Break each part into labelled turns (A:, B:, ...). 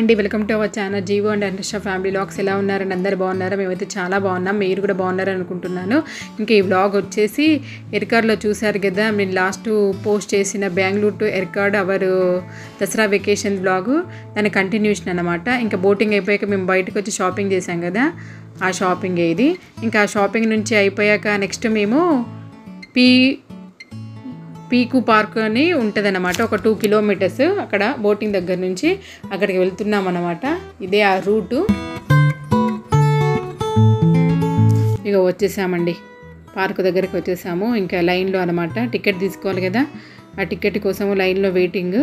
A: అండి welcome to our channel జీవో and అండర్షా ఫ్యామిలీ లాగ్స్ ఎలా ఉన్నారని అందరు బాగున్నారా మేమైతే చాలా బాగున్నాం మీరు కూడా బాగున్నారని అనుకుంటున్నాను ఇంకా ఈ వ్లాగ్ వచ్చేసి ఎర్కాడ్లో చూశారు కదా నేను లాస్ట్ పోస్ట్ చేసిన Bengaluru to Yercaud our Dasara vacation vlog దాని కంటిన్యూషన్ అనమాట ఇంకా బోటింగ్ అయిపోయాక మేము బయటకు వచ్చి షాపింగ్ చేసాం కదా ఆ షాపింగ్ ఇది ఇంకా ఆ షాపింగ్ నుంచి అయిపోయాక నెక్స్ట్ మేము పీ పీకు పార్క్ అని ఉంటుంది ఒక టూ కిలోమీటర్స్ అక్కడ బోటింగ్ దగ్గర నుంచి అక్కడికి వెళ్తున్నాం అనమాట ఇదే ఆ రూటు ఇక వచ్చేసామండి పార్క్ దగ్గరికి వచ్చేసాము ఇంకా లైన్లో అనమాట టికెట్ తీసుకోవాలి కదా ఆ టికెట్ కోసము లైన్లో వెయిటింగ్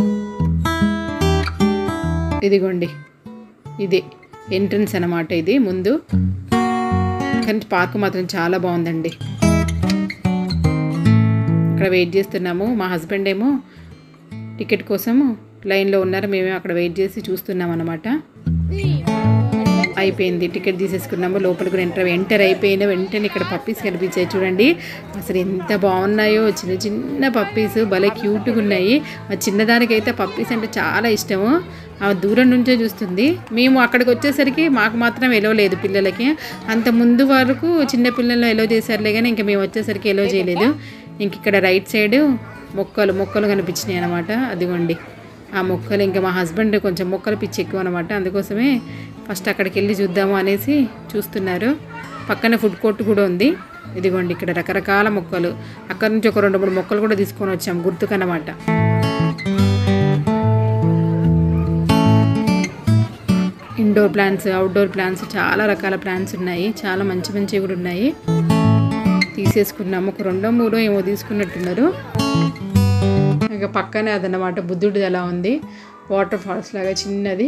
A: ఇదిగోండి ఇది ఎంట్రన్స్ అనమాట ఇది ముందు కానీ పార్క్ మాత్రం చాలా బాగుందండి అక్కడ వెయిట్ చేస్తున్నాము మా హస్బెండ్ ఏమో టికెట్ కోసము లైన్లో ఉన్నారు మేమే అక్కడ వెయిట్ చేసి చూస్తున్నాం అనమాట అయిపోయింది టికెట్ తీసేసుకున్నాము లోపల కూడా ఎంటర్ ఎంటర్ అయిపోయిన వెంటనే ఇక్కడ పప్పీస్ కనిపించాయి చూడండి అసలు ఎంత బాగున్నాయో చిన్న చిన్న పప్పీస్ భలే క్యూట్గా ఉన్నాయి మా చిన్నదానికైతే పప్పీస్ అంటే చాలా ఇష్టము ఆ దూరం నుంచే చూస్తుంది మేము అక్కడికి వచ్చేసరికి మాకు మాత్రం ఎలో లేదు పిల్లలకి అంత ముందు వరకు చిన్న పిల్లలు ఎలో చేశారులే కానీ ఇంకా మేము వచ్చేసరికి ఎలో చేయలేదు ఇంక ఇక్కడ రైట్ సైడ్ మొక్కలు మొక్కలు కనిపించినాయి అనమాట అదిగోండి ఆ మొక్కలు ఇంకా మా హస్బెండ్ కొంచెం మొక్కలు పిచ్చి ఎక్కువ అనమాట అందుకోసమే ఫస్ట్ అక్కడికి వెళ్ళి చూద్దాము అనేసి చూస్తున్నారు పక్కన ఫుడ్ కోర్ట్ కూడా ఉంది ఇదిగోండి ఇక్కడ రకరకాల మొక్కలు అక్కడ నుంచి ఒక రెండు మూడు మొక్కలు కూడా తీసుకొని వచ్చాం గుర్తుకన్నమాట ఇండోర్ ప్లాంట్స్ అవుట్డోర్ ప్లాంట్స్ చాలా రకాల ప్లాంట్స్ ఉన్నాయి చాలా మంచి మంచివి కూడా ఉన్నాయి తీసేసుకున్నాము ఒక రెండో మూడో ఏమో తీసుకున్నట్టున్నారు ఇక పక్కనే అదనమాట బుద్ధుడిది అలా ఉంది వాటర్ ఫాల్స్ లాగా చిన్నది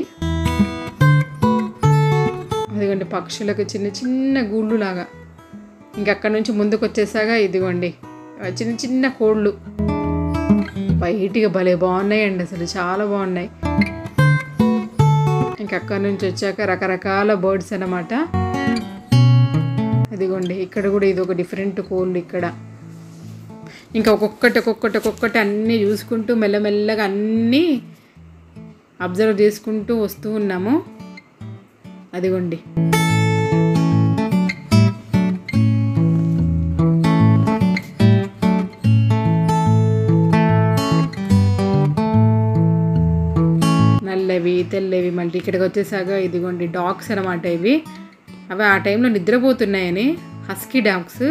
A: అదిగోండి పక్షులకు చిన్న చిన్న గూళ్ళు లాగా ఇంక అక్కడ నుంచి ముందుకు వచ్చేసాక ఇదిగోండి ఆ చిన్న చిన్న కోళ్ళు బయటిగా భలే బాగున్నాయండి అసలు చాలా బాగున్నాయి ఇంక అక్కడ నుంచి వచ్చాక రకరకాల బర్డ్స్ అన్నమాట ఇదిగోండి ఇక్కడ కూడా ఇది ఒక డిఫరెంట్ కోళ్ళు ఇక్కడ ఇంకా ఒక్కొక్కటి ఒక్కొక్కటి ఒక్కొక్కటి అన్నీ చూసుకుంటూ మెల్లమెల్లగా అన్నీ అబ్జర్వ్ చేసుకుంటూ వస్తూ ఉన్నాము అదిగోండి నల్లవి తెల్లవి మళ్ళీ ఇక్కడికి వచ్చేసాక ఇదిగోండి డాగ్స్ అనమాట ఇవి అవి ఆ టైంలో నిద్రపోతున్నాయని హస్కీ డాగ్స్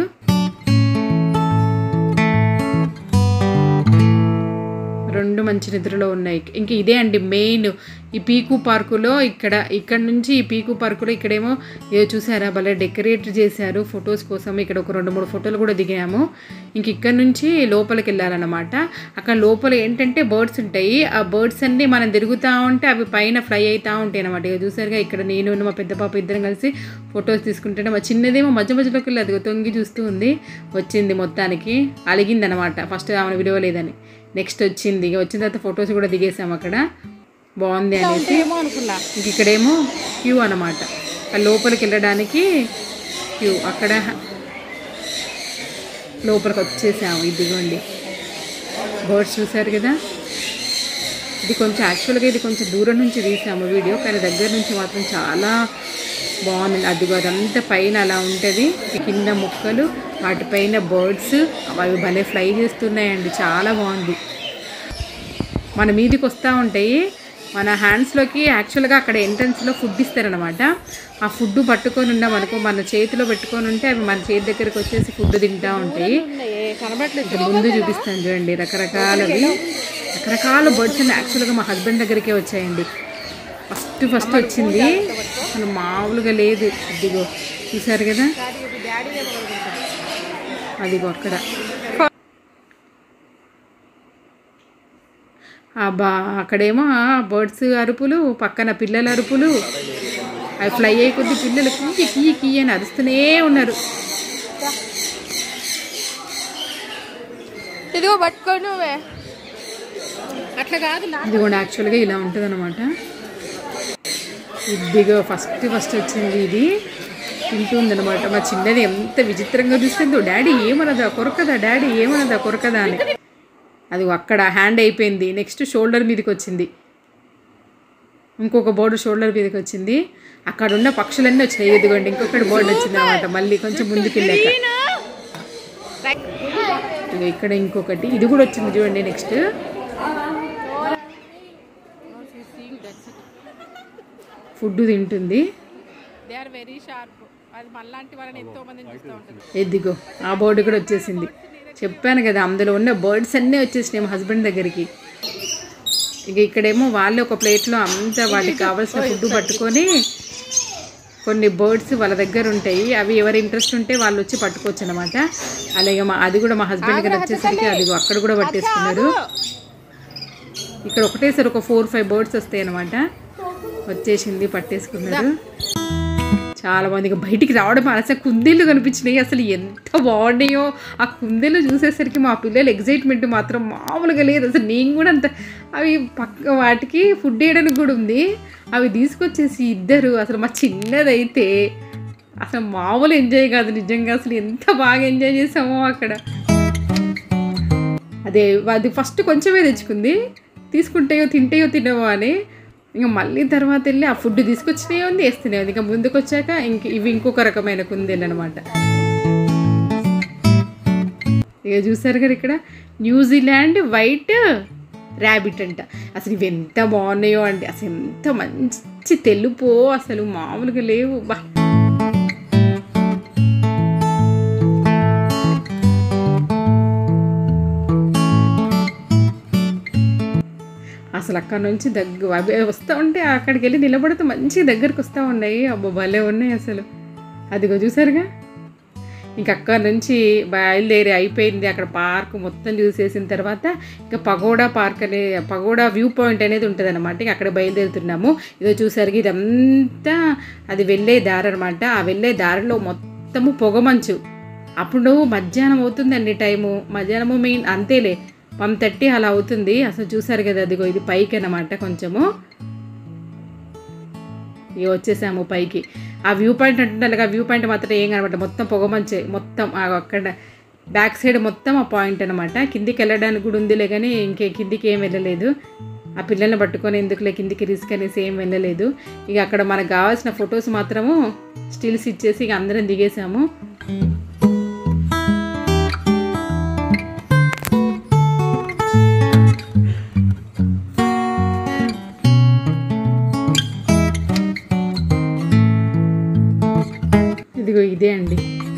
A: రెండు మంచి నిద్రలో ఉన్నాయి ఇంక ఇదే అండి మెయిన్ ఈ పీకు పార్కులో ఇక్కడ ఇక్కడ నుంచి ఈ పీకు పార్కులో ఇక్కడేమో ఏదో చూసారా భలే డెకరేట్ చేశారు ఫొటోస్ కోసం ఇక్కడ ఒక రెండు మూడు ఫోటోలు కూడా దిగాము ఇంక ఇక్కడ నుంచి లోపలికి వెళ్ళాలన్నమాట అక్కడ లోపల ఏంటంటే బర్డ్స్ ఉంటాయి ఆ బర్డ్స్ అన్నీ మనం తిరుగుతూ ఉంటే అవి పైన ఫ్లై అవుతూ ఉంటాయి అనమాట ఇక చూసారుగా ఇక్కడ నేను మా పెద్ద పాప ఇద్దరం కలిసి ఫొటోస్ తీసుకుంటే మా చిన్నదేమో మధ్య మధ్యలోకి వెళ్ళి అది తొంగి చూస్తూ ఉంది వచ్చింది మొత్తానికి అలిగింది అనమాట ఫస్ట్ ఆమెను విడవలేదని నెక్స్ట్ వచ్చింది ఇక వచ్చిన తర్వాత ఫొటోస్ కూడా దిగేసాం అక్కడ బాగుంది అనేసి ఇంక ఇక్కడేమో క్యూ అనమాట ఆ లోపలికి వెళ్ళడానికి క్యూ అక్కడ లోపలికి వచ్చేసాము ఇదిగోండి బర్డ్స్ చూసారు కదా ఇది కొంచెం యాక్చువల్గా ఇది కొంచెం దూరం నుంచి తీసాము వీడియో కానీ దగ్గర నుంచి మాత్రం చాలా బాగుంది అదిగో అదంతా పైన అలా ఉంటుంది కింద మొక్కలు వాటిపైన బర్డ్స్ అవి భలే ఫ్లై చేస్తున్నాయండి చాలా బాగుంది మన మీదికి వస్తూ ఉంటాయి మన హ్యాండ్స్లోకి యాక్చువల్గా అక్కడ ఎంట్రన్స్లో ఫుడ్ ఇస్తారనమాట ఆ ఫుడ్ పట్టుకొని ఉన్నాం అనుకో మన చేతిలో పెట్టుకొని ఉంటే అవి మన చేతి దగ్గరికి వచ్చేసి ఫుడ్ తింటూ ఉంటాయి ఇక్కడ ముందు చూపిస్తాను చూడండి రకరకాలవి రకరకాల బర్డ్స్ అండి యాక్చువల్గా మా హస్బెండ్ దగ్గరికే వచ్చాయండి ఫస్ట్ ఫస్ట్ వచ్చింది అసలు మామూలుగా లేదు ఇదిగో చూసారు కదా అదిగో అక్కడ బా అక్కడేమో బర్డ్స్ అరుపులు పక్కన పిల్లల అరుపులు అవి ఫ్లై అయ్యే కొద్ది పిల్లలు కీ కీ కీ అని అరుస్తూనే ఉన్నారు
B: ఇదిగో పట్టుకో నువ్వే అట్లా కాదు
A: ఇది కూడా యాక్చువల్గా ఇలా ఉంటుంది అనమాట ఇదిగో ఫస్ట్ ఫస్ట్ వచ్చింది ఇది తింటుంది అనమాట మా చిన్నది ఎంత విచిత్రంగా చూస్తుందో డాడీ ఏమనదా కొరకదా డాడీ ఏమనదా కొరకదా అని అది అక్కడ హ్యాండ్ అయిపోయింది నెక్స్ట్ షోల్డర్ మీదకి వచ్చింది ఇంకొక బోర్డు షోల్డర్ మీదకి వచ్చింది అక్కడ ఉన్న పక్షులన్నీ వచ్చినాయి ఇదిగోండి ఇంకొకటి బోర్డు వచ్చింది అనమాట మళ్ళీ కొంచెం ముందుకు వెళ్ళాక ఇదిగో ఇక్కడ ఇంకొకటి ఇది కూడా వచ్చింది చూడండి నెక్స్ట్ ఫుడ్ తింటుంది
B: దే ఆర్ వెరీ షార్ప్ అది మళ్ళాంటి వాళ్ళని ఎంతో మందిని చూస్తూ ఉంటుంది
A: ఎద్దిగో ఆ బోర్డు కూడా వచ్చేసింది చెప్పాను కదా అందులో ఉన్న బర్డ్స్ అన్నీ వచ్చేసినాయి మా హస్బెండ్ దగ్గరికి ఇక ఇక్కడేమో వాళ్ళు ఒక ప్లేట్లో అంతా వాటికి కావాల్సిన ఫుడ్ పట్టుకొని కొన్ని బర్డ్స్ వాళ్ళ దగ్గర ఉంటాయి అవి ఎవరి ఇంట్రెస్ట్ ఉంటే వాళ్ళు వచ్చి పట్టుకోవచ్చు అనమాట అలాగే మా అది కూడా మా హస్బెండ్ గారు వచ్చేసరికి అది అక్కడ కూడా పట్టేసుకున్నారు ఇక్కడ ఒకటేసారి ఒక ఫోర్ ఫైవ్ బర్డ్స్ వస్తాయి అనమాట వచ్చేసింది పట్టేసుకున్నారు చాలా మంది ఇక బయటికి రావడం అసలు కుందేళ్ళు కనిపించినాయి అసలు ఎంత బాగున్నాయో ఆ కుందేలు చూసేసరికి మా పిల్లలు ఎగ్జైట్మెంట్ మాత్రం మామూలుగా లేదు అసలు నేను కూడా అంత అవి పక్క వాటికి ఫుడ్ వేయడానికి కూడా ఉంది అవి తీసుకొచ్చేసి ఇద్దరు అసలు మా చిన్నదైతే అసలు మామూలు ఎంజాయ్ కాదు నిజంగా అసలు ఎంత బాగా ఎంజాయ్ చేసామో అక్కడ అదే అది ఫస్ట్ కొంచెమే తెచ్చుకుంది తీసుకుంటాయో తింటాయో తినవో అని ఇంకా మళ్ళీ తర్వాత వెళ్ళి ఆ ఫుడ్ తీసుకొచ్చినే ఉంది వేస్తూనే ఉంది ఇంకా ముందుకు వచ్చాక ఇంక ఇవి ఇంకొక రకమైన కుందేలు అనమాట ఇక చూసారు కదా ఇక్కడ న్యూజిలాండ్ వైట్ ర్యాబిట్ అంట అసలు ఇవి ఎంత బాగున్నాయో అంటే అసలు ఎంత మంచి తెలుపో అసలు మామూలుగా లేవు బా అసలు అక్కడ నుంచి దగ్గర అవి వస్తూ ఉంటే అక్కడికి వెళ్ళి నిలబడితే మంచిగా దగ్గరికి వస్తూ ఉన్నాయి అబ్బో భలే ఉన్నాయి అసలు అదిగో చూసారుగా ఇంక అక్కడ నుంచి బయలుదేరి అయిపోయింది అక్కడ పార్క్ మొత్తం చూసేసిన తర్వాత ఇంకా పగోడా పార్క్ అనే పగోడా వ్యూ పాయింట్ అనేది ఉంటుంది అనమాట ఇంకా అక్కడ బయలుదేరుతున్నాము ఇదో చూసారు ఇదంతా అది వెళ్ళే దారి అనమాట ఆ వెళ్ళే దారిలో మొత్తము పొగమంచు అప్పుడు మధ్యాహ్నం అవుతుందండి టైము మధ్యాహ్నము మెయిన్ అంతేలే వన్ థర్టీ అలా అవుతుంది అసలు చూసారు కదా అదిగో ఇది పైకి అనమాట కొంచెము ఇక వచ్చేసాము పైకి ఆ వ్యూ పాయింట్ అంటున్నారు కదా వ్యూ పాయింట్ మాత్రం ఏం కనబడట మొత్తం పొగమంచే మొత్తం ఆ అక్కడ బ్యాక్ సైడ్ మొత్తం ఆ పాయింట్ అనమాట కిందికి వెళ్ళడానికి కూడా ఉందిలే కానీ ఇంకే కిందికి ఏం వెళ్ళలేదు ఆ పిల్లల్ని పట్టుకొని ఎందుకులే కిందికి రిస్క్ అనేసి ఏం వెళ్ళలేదు ఇక అక్కడ మనకు కావాల్సిన ఫొటోస్ మాత్రము స్టిల్స్ ఇచ్చేసి ఇక అందరం దిగేసాము ఇదిగో ఇదే అండి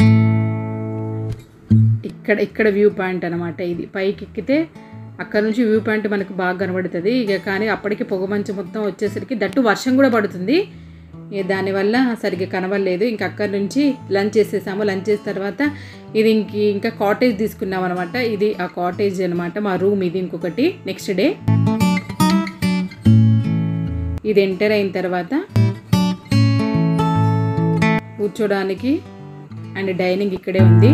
A: ఇక్కడ ఇక్కడ వ్యూ పాయింట్ అనమాట ఇది పైకి ఎక్కితే అక్కడ నుంచి వ్యూ పాయింట్ మనకు బాగా కనబడుతుంది ఇక కానీ అప్పటికి పొగమంచు మొత్తం వచ్చేసరికి దట్టు వర్షం కూడా పడుతుంది ఇక దానివల్ల సరిగ్గా కనబడలేదు ఇంకా అక్కడ నుంచి లంచ్ చేసేసాము లంచ్ చేసిన తర్వాత ఇది ఇంక ఇంకా కాటేజ్ తీసుకున్నాం అనమాట ఇది ఆ కాటేజ్ అనమాట మా రూమ్ ఇది ఇంకొకటి నెక్స్ట్ డే ఇది ఎంటర్ అయిన తర్వాత కూర్చోడానికి అండ్ డైనింగ్ ఇక్కడే ఉంది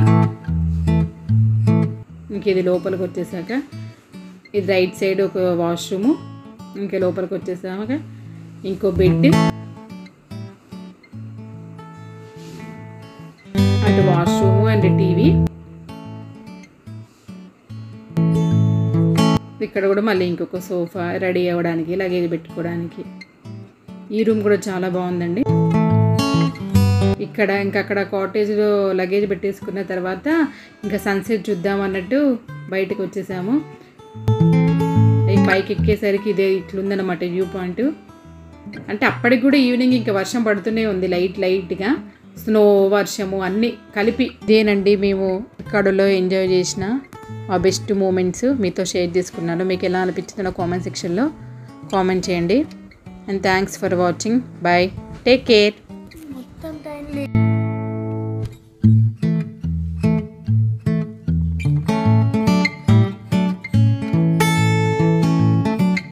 A: ఇంక ఇది లోపలికి వచ్చేసాక ఇది రైట్ సైడ్ ఒక వాష్రూము ఇంకా లోపలికి వచ్చేసాక ఇంకో బెడ్ అటు వాష్రూము అండ్ టీవీ ఇక్కడ కూడా మళ్ళీ ఇంకొక సోఫా రెడీ అవ్వడానికి లగేజ్ పెట్టుకోవడానికి ఈ రూమ్ కూడా చాలా బాగుందండి ఇక్కడ ఇంకా అక్కడ కాటేజ్లో లగేజ్ పెట్టేసుకున్న తర్వాత ఇంకా సన్సెట్ చూద్దాం అన్నట్టు బయటకు వచ్చేసాము ఈ పైకి ఎక్కేసరికి ఇదే ఇట్లుందన్నమాట వ్యూ పాయింట్ అంటే అప్పటికి కూడా ఈవినింగ్ ఇంకా వర్షం పడుతూనే ఉంది లైట్ లైట్గా స్నో వర్షము అన్నీ కలిపి ఇదేనండి మేము ఇక్కడలో ఎంజాయ్ చేసిన ఆ బెస్ట్ మూమెంట్స్ మీతో షేర్ చేసుకున్నాను మీకు ఎలా అనిపించిందో కామెంట్ సెక్షన్లో కామెంట్ చేయండి and thanks for watching bye take care
B: మొత్తం టైం లేదు